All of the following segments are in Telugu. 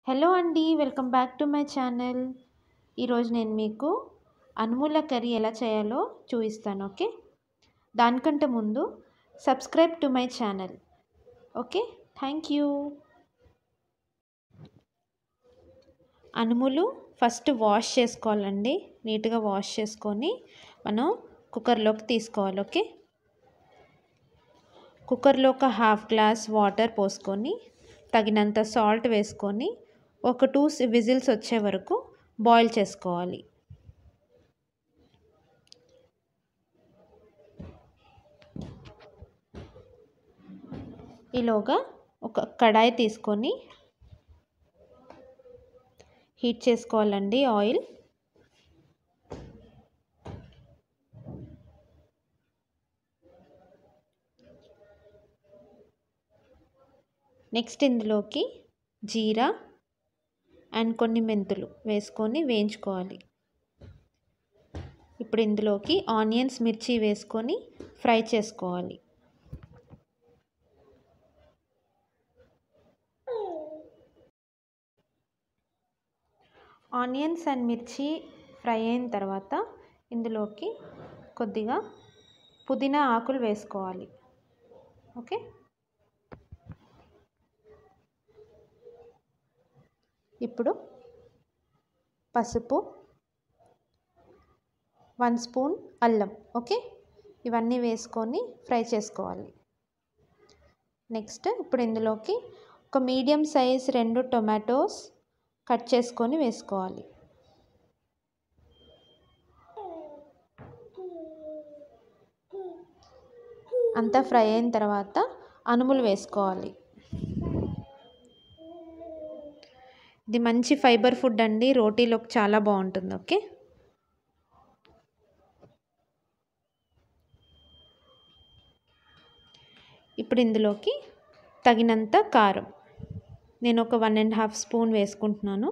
హలో అండి welcome back to my channel ఈరోజు నేను మీకు అనుముల కర్రీ ఎలా చేయాలో చూపిస్తాను ఓకే దానికంటే ముందు subscribe to my channel okay thank you అనుములు ఫస్ట్ వాష్ చేసుకోవాలండి నీట్గా వాష్ చేసుకొని మనం కుక్కర్లోకి తీసుకోవాలి ఓకే కుక్కర్లో ఒక హాఫ్ గ్లాస్ వాటర్ పోసుకొని తగినంత సాల్ట్ వేసుకొని ఒక టూ విజిల్స్ వచ్చే వరకు బాయిల్ చేసుకోవాలి ఈలోగా ఒక కడాయి తీసుకొని హీట్ చేసుకోవాలండి ఆయిల్ నెక్స్ట్ ఇందులోకి జీరా అండ్ కొన్ని మెంతులు వేసుకొని వేయించుకోవాలి ఇప్పుడు ఇందులోకి ఆనియన్స్ మిర్చి వేసుకొని ఫ్రై చేసుకోవాలి ఆనియన్స్ అండ్ మిర్చి ఫ్రై అయిన తర్వాత ఇందులోకి కొద్దిగా పుదీనా ఆకులు వేసుకోవాలి ఓకే ఇప్పుడు పసుపు వన్ స్పూన్ అల్లం ఓకే ఇవన్నీ వేసుకొని ఫ్రై చేసుకోవాలి నెక్స్ట్ ఇప్పుడు ఇందులోకి ఒక మీడియం సైజ్ రెండు టొమాటోస్ కట్ చేసుకొని వేసుకోవాలి అంతా ఫ్రై అయిన తర్వాత అనుములు వేసుకోవాలి ఇది మంచి ఫైబర్ ఫుడ్ అండి రోటీలోకి చాలా బాగుంటుంది ఓకే ఇప్పుడు ఇందులోకి తగినంత కారం నేను ఒక వన్ అండ్ హాఫ్ స్పూన్ వేసుకుంటున్నాను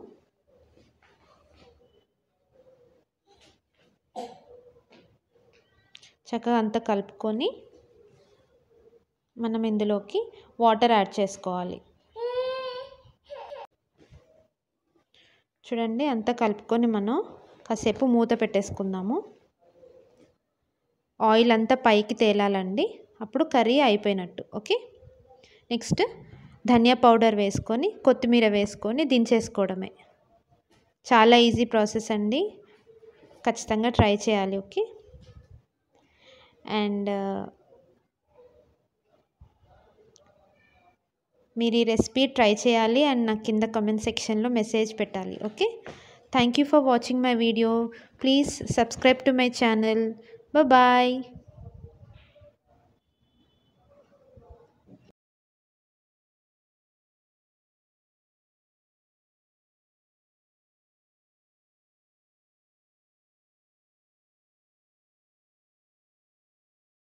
చక్కగా అంతా కలుపుకొని మనం ఇందులోకి వాటర్ యాడ్ చేసుకోవాలి చూడండి అంతా కలుపుకొని మనం కాసేపు మూత పెట్టేసుకుందాము ఆయిల్ అంతా పైకి తేలాలండి అప్పుడు కర్రీ అయిపోయినట్టు ఓకే నెక్స్ట్ ధనియా పౌడర్ వేసుకొని కొత్తిమీర వేసుకొని దించేసుకోవడమే చాలా ఈజీ ప్రాసెస్ అండి ఖచ్చితంగా ట్రై చేయాలి ఓకే అండ్ మీరు ఈ రెసిపీ ట్రై చేయాలి అండ్ నాకు కింద కమెంట్ సెక్షన్లో మెసేజ్ పెట్టాలి okay thank you for watching my video please subscribe to my channel bye